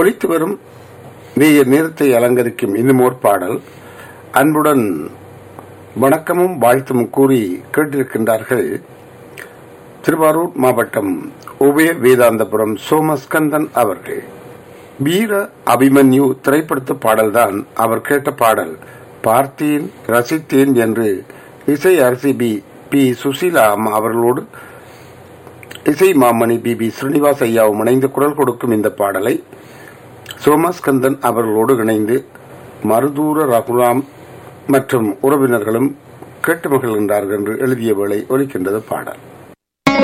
ஒலித்து வரும் நேய நேரத்தை அலங்கரிக்கும் இன்னும் ஓர் பாடல் அன்புடன் வணக்கமும் வாழ்த்தும் கூறி கேட்டிருக்கின்றார்கள் திருவாரூர் மாவட்டம் உபய வேதாந்தபுரம் சோமஸ்கந்தன் அவர்கள் வீர அபிமன்யு திரைப்படத்து பாடல்தான் அவர் கேட்ட பாடல் பார்த்தேன் ரசித்தேன் என்று இசை அரசி பி பி சுசீலா அம்மா அவர்களோடு இசை மாமணி பி பி ஸ்ரீனிவாஸ் ஐயாவும் இணைந்து குரல் கொடுக்கும் இந்த பாடலை சோமஸ்கந்தன் அவர்களோடு இணைந்து மருதூர ரகுராம் மற்றும் உறவினர்களும் கேட்டு மகிழ்கின்றார்கள் என்று எழுதிய வேளை ஒலிக்கின்றது பாடல்